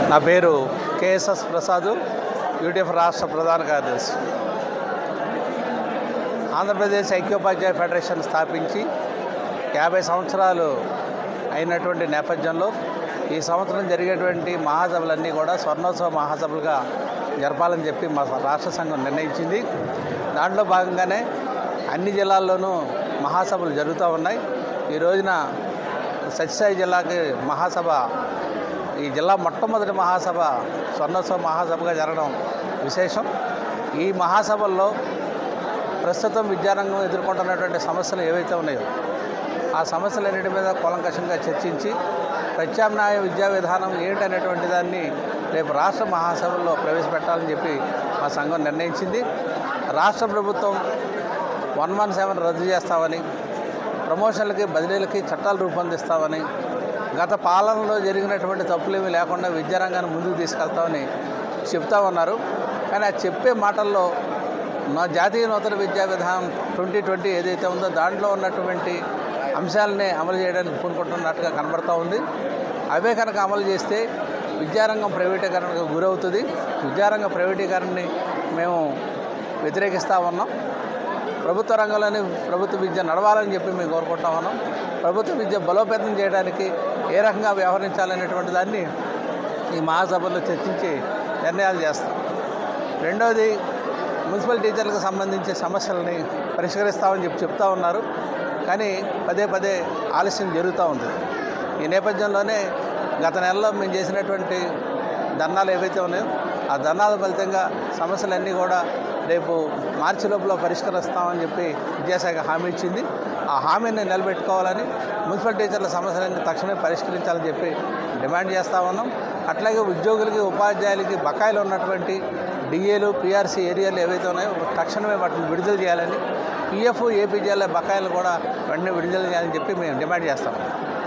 నా పేరు KSS Prasad UTF రాష్ట్ర ప్రధాన కార్యదర్శి ఆంధ్రప్రదేశ్ ఐక్యోపాధ్యాయ ఫెడరేషన్ స్థాపించి యాభై సంవత్సరాలు అయినటువంటి నేపథ్యంలో ఈ సంవత్సరం జరిగేటువంటి మహాసభలన్నీ కూడా స్వర్ణోత్సవ మహాసభలుగా జరపాలని చెప్పి మా రాష్ట్ర సంఘం నిర్ణయించింది దాంట్లో భాగంగానే అన్ని జిల్లాల్లోనూ మహాసభలు జరుగుతూ ఉన్నాయి ఈ రోజున సత్యసాయి జిల్లాకి మహాసభ ఈ జిల్లా మొట్టమొదటి మహాసభ స్వర్ణోత్సవ మహాసభగా జరగడం విశేషం ఈ మహాసభల్లో ప్రస్తుతం విద్యారంగం ఎదుర్కొంటున్నటువంటి సమస్యలు ఏవైతే ఉన్నాయో ఆ సమస్యలన్నిటి మీద కూలంకషంగా చర్చించి ప్రత్యామ్నాయ విద్యా విధానం ఏంటనేటువంటి దాన్ని రేపు రాష్ట్ర మహాసభల్లో ప్రవేశపెట్టాలని చెప్పి మా సంఘం నిర్ణయించింది రాష్ట్ర ప్రభుత్వం వన్ వన్ సెవెన్ రద్దు చేస్తామని ప్రమోషన్లకి బదిలీలకి చట్టాలు రూపొందిస్తామని గత పాలనలో జరిగినటువంటి తప్పులేమీ లేకుండా విద్యారంగాన్ని ముందుకు తీసుకెళ్తామని చెప్తా ఉన్నారు కానీ ఆ చెప్పే మాటల్లో నా జాతీయ నూతన విద్యా విధానం ట్వంటీ ట్వంటీ ఏదైతే ఉందో దాంట్లో ఉన్నటువంటి అంశాలనే అమలు చేయడానికి పూనుకుంటున్నట్టుగా కనబడతా ఉంది అవే కనుక అమలు చేస్తే విద్యారంగం ప్రైవేటీకరణకు గురవుతుంది విద్యారంగ ప్రైవేటీకరణని మేము వ్యతిరేకిస్తూ ఉన్నాం ప్రభుత్వ రంగంలోని ప్రభుత్వ విద్య నడవాలని చెప్పి మేము కోరుకుంటా ఉన్నాం ప్రభుత్వ విద్య బలోపేతం చేయడానికి ఏ రకంగా వ్యవహరించాలనేటువంటి దాన్ని ఈ మహాసభలో చర్చించి నిర్ణయాలు చేస్తాం రెండవది మున్సిపల్ టీచర్లకు సంబంధించి సమస్యలని పరిష్కరిస్తామని చెప్పి చెప్తా ఉన్నారు కానీ పదే పదే ఆలస్యం జరుగుతూ ఉంది ఈ నేపథ్యంలోనే గత నెలలో మేము చేసినటువంటి ధర్నాలు ఏవైతే ఉన్నాయో ఆ ధర్నాల ఫలితంగా సమస్యలన్నీ కూడా రేపు మార్చి లోపల పరిష్కరిస్తామని చెప్పి విద్యాశాఖ హామీ ఇచ్చింది ఆ హామీని నిలబెట్టుకోవాలని మున్సిపల్ టీచర్ల సమస్యలన్నీ తక్షణమే పరిష్కరించాలని చెప్పి డిమాండ్ చేస్తూ ఉన్నాం అట్లాగే ఉద్యోగులకి ఉపాధ్యాయులకి బకాయిలు ఉన్నటువంటి డిఏలు పిఆర్సీ ఏరియాలు ఏవైతే ఉన్నాయో తక్షణమే వాటిని విడుదల చేయాలని పిఎఫ్ ఏపీజీఎల్ బకాయిలు కూడా వెంటనే విడుదల చేయాలని చెప్పి మేము డిమాండ్ చేస్తాం